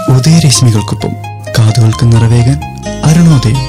ഉദയരശ്മികൾക്കൊപ്പം കാതുകൾക്ക് നിറവേകാൻ അരുണോദയം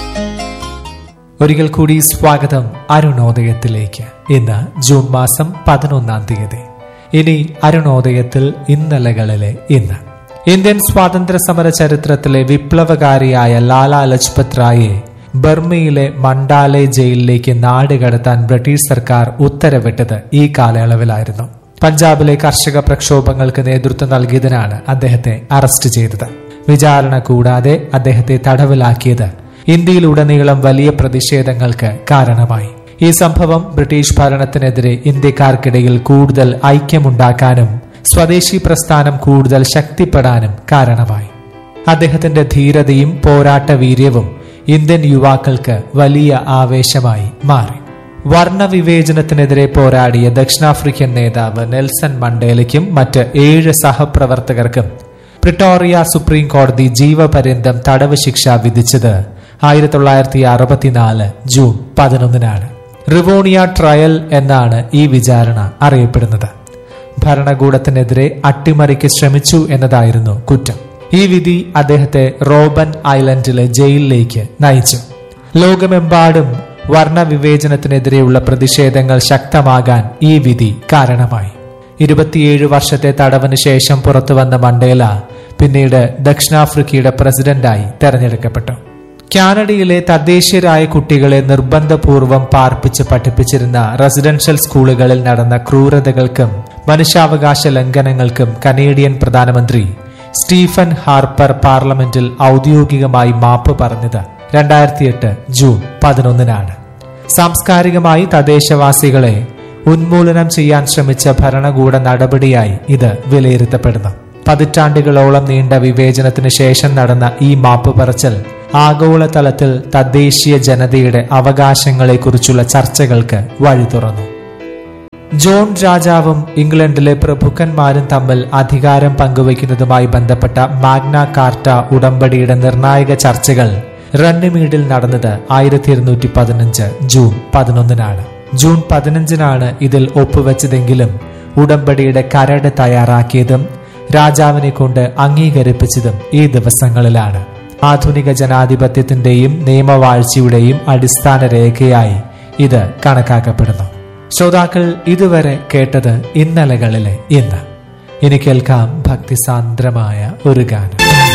ഒരിക്കൽ കൂടി സ്വാഗതം അരുണോദയത്തിലേക്ക് ഇന്ന് ജൂൺ മാസം പതിനൊന്നാം തീയതി ഇനി അരുണോദയത്തിൽ ഇന്നലകളിലെ ഇന്ന് ഇന്ത്യൻ സ്വാതന്ത്ര്യ സമര ചരിത്രത്തിലെ വിപ്ലവകാരിയായ ലാലാ ലജ്പത് റായെ ബർമയിലെ മണ്ടാലെ ജയിലിലേക്ക് നാട് കടത്താൻ ബ്രിട്ടീഷ് സർക്കാർ ഉത്തരവിട്ടത് ഈ കാലയളവിലായിരുന്നു പഞ്ചാബിലെ കർഷക പ്രക്ഷോഭങ്ങൾക്ക് നേതൃത്വം നൽകിയതിനാണ് അദ്ദേഹത്തെ അറസ്റ്റ് ചെയ്തത് വിചാരണ കൂടാതെ അദ്ദേഹത്തെ തടവിലാക്കിയത് ഇന്ത്യയിലുടനീളം വലിയ പ്രതിഷേധങ്ങൾക്ക് കാരണമായി ഈ സംഭവം ബ്രിട്ടീഷ് ഭരണത്തിനെതിരെ ഇന്ത്യക്കാർക്കിടയിൽ കൂടുതൽ ഐക്യമുണ്ടാക്കാനും സ്വദേശി പ്രസ്ഥാനം കൂടുതൽ ശക്തിപ്പെടാനും കാരണമായി അദ്ദേഹത്തിന്റെ ധീരതയും പോരാട്ട വീര്യവും ഇന്ത്യൻ യുവാക്കൾക്ക് വലിയ ആവേശമായി മാറി വർണ്ണവിവേചനത്തിനെതിരെ പോരാടിയ ദക്ഷിണാഫ്രിക്കൻ നേതാവ് നെൽസൺ മണ്ടേലയ്ക്കും മറ്റ് ഏഴ് സഹപ്രവർത്തകർക്കും പ്രിട്ടോറിയ സുപ്രീം കോടതി ജീവപര്യന്തം തടവ് ശിക്ഷ വിധിച്ചത് ആയിരത്തി തൊള്ളായിരത്തി അറുപത്തിനാല് ജൂൺ പതിനൊന്നിനാണ് റിവോണിയ ട്രയൽ എന്നാണ് ഈ വിചാരണ അറിയപ്പെടുന്നത് ഭരണകൂടത്തിനെതിരെ അട്ടിമറിക്ക് ശ്രമിച്ചു എന്നതായിരുന്നു കുറ്റം ഈ വിധി അദ്ദേഹത്തെ റോബൻ ഐലൻഡിലെ ജയിലിലേക്ക് നയിച്ചു ലോകമെമ്പാടും വർണ്ണവിവേചനത്തിനെതിരെയുള്ള പ്രതിഷേധങ്ങൾ ശക്തമാകാൻ ഈ വിധി കാരണമായി ഇരുപത്തിയേഴ് വർഷത്തെ തടവിന് ശേഷം പുറത്തുവന്ന മണ്ടേല പിന്നീട് ദക്ഷിണാഫ്രിക്കയുടെ പ്രസിഡന്റായി തെരഞ്ഞെടുക്കപ്പെട്ടു കാനഡയിലെ തദ്ദേശീയരായ കുട്ടികളെ നിർബന്ധപൂർവം പാർപ്പിച്ച് പഠിപ്പിച്ചിരുന്ന റെസിഡൻഷ്യൽ സ്കൂളുകളിൽ നടന്ന ക്രൂരതകൾക്കും മനുഷ്യാവകാശ ലംഘനങ്ങൾക്കും കനേഡിയൻ പ്രധാനമന്ത്രി സ്റ്റീഫൻ ഹാർപ്പർ പാർലമെന്റിൽ ഔദ്യോഗികമായി മാപ്പ് പറഞ്ഞത് രണ്ടായിരത്തി എട്ട് ജൂൺ പതിനൊന്നിനാണ് സാംസ്കാരികമായി തദ്ദേശവാസികളെ ഉന്മൂലനം ചെയ്യാൻ ശ്രമിച്ച ഭരണകൂട നടപടിയായി ഇത് വിലയിരുത്തപ്പെടുന്നു പതിറ്റാണ്ടുകളോളം നീണ്ട വിവേചനത്തിന് ശേഷം നടന്ന ഈ മാപ്പ് പറച്ചൽ ആഗോളതലത്തിൽ തദ്ദേശീയ ജനതയുടെ അവകാശങ്ങളെക്കുറിച്ചുള്ള ചർച്ചകൾക്ക് വഴി തുറന്നു ജോൺ രാജാവും ഇംഗ്ലണ്ടിലെ പ്രഭുക്കന്മാരും തമ്മിൽ അധികാരം പങ്കുവയ്ക്കുന്നതുമായി ബന്ധപ്പെട്ട മാഗ്ന കാർട്ട ഉടമ്പടിയുടെ നിർണായക ചർച്ചകൾ റണ്ണിമീഡിൽ നടന്നത് ആയിരത്തി ഇരുന്നൂറ്റി പതിനഞ്ച് ജൂൺ പതിനൊന്നിനാണ് ജൂൺ പതിനഞ്ചിനാണ് ഇതിൽ ഒപ്പുവെച്ചതെങ്കിലും ഉടമ്പടിയുടെ കരട് തയ്യാറാക്കിയതും രാജാവിനെ കൊണ്ട് അംഗീകരിപ്പിച്ചതും ഈ ദിവസങ്ങളിലാണ് ആധുനിക ജനാധിപത്യത്തിന്റെയും നിയമവാഴ്ചയുടെയും അടിസ്ഥാന രേഖയായി ഇത് കണക്കാക്കപ്പെടുന്നു ശ്രോതാക്കൾ ഇതുവരെ കേട്ടത് ഇന്നലകളിലെ ഇന്ന് ഇനി കേൾക്കാം ഭക്തിസാന്ദ്രമായ ഒരു ഗാനം